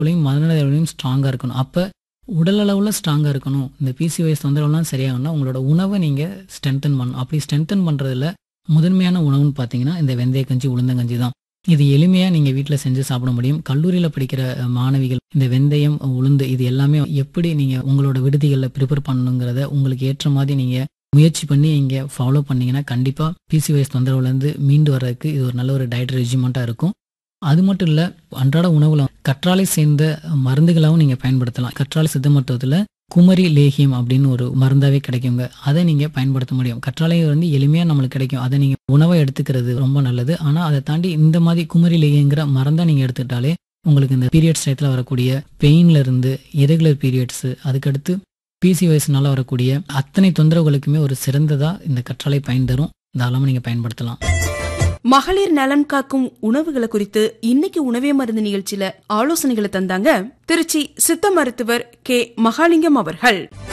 அளவுலையும் மனநல அளவுலையும் ஸ்ட்ராங்காக இருக்கணும் அப்போ உடல் அளவில் ஸ்ட்ராங்காக இருக்கணும் இந்த பிசிஓஎஸ் தொந்தரவுலாம் சரியாகணும்னா உங்களோட உணவை நீங்கள் ஸ்ட்ரென்தன் பண்ணணும் அப்படி ஸ்ட்ரென்தன் பண்ணுறதுல முதன்மையான உணவுன்னு பார்த்தீங்கன்னா இந்த வெந்தய கஞ்சி உளுந்தங்கஞ்சி தான் இது எளிமையாக நீங்கள் வீட்டில் செஞ்சு சாப்பிட முடியும் கல்லூரியில் படிக்கிற அஹ், மாணவிகள் இந்த வெந்தயம் உளுந்து இது எல்லாமே எப்படி நீங்கள் உங்களோட விடுதிகளில் ப்ரிப்பேர் பண்ணணுங்கிறத உங்களுக்கு ஏற்ற மாதிரி நீங்கள் முயற்சி பண்ணி இங்கே ஃபாலோ பண்ணீங்கன்னா கண்டிப்பாக பிசிஓஎஸ் தொந்தரவுலேருந்து மீண்டு வர்றதுக்கு இது ஒரு நல்ல ஒரு டயட் ரெஜிமெண்ட்டாக இருக்கும் அது மட்டும் இல்லை அன்றாட உணவுல கற்றாழை சேர்ந்த மருந்துகளாகவும் நீங்கள் பயன்படுத்தலாம் கற்றாழை சித்த மருத்துவத்தில் குமரி லேகியம் அப்படின்னு ஒரு மருந்தாவே கிடைக்குங்க அதை நீங்கள் பயன்படுத்த முடியும் கற்றாழை வந்து எளிமையாக நம்மளுக்கு கிடைக்கும் அதை நீங்கள் உணவை எடுத்துக்கிறது ரொம்ப நல்லது ஆனால் அதை தாண்டி இந்த மாதிரி குமரி லேகியங்கிற மருந்தை நீங்கள் எடுத்துக்கிட்டாலே உங்களுக்கு இந்த பீரியட்ஸ் டயத்தில் வரக்கூடிய பெயின்ல இருந்து இரெகுலர் பீரியட்ஸ் அதுக்கடுத்து பிசி வயசுனால வரக்கூடிய அத்தனை தொந்தரவுகளுக்குமே ஒரு சிறந்ததா இந்த கற்றாழை பயன் தரும் தாராளமாக நீங்கள் பயன்படுத்தலாம் மகளிர் நலன் காக்கும் உணவுகளை குறித்து இன்னைக்கு உணவே மருந்து நிகழ்ச்சியில ஆலோசனைகளை தந்தாங்க திருச்சி சித்த மருத்துவர் கே மகாலிங்கம் அவர்கள்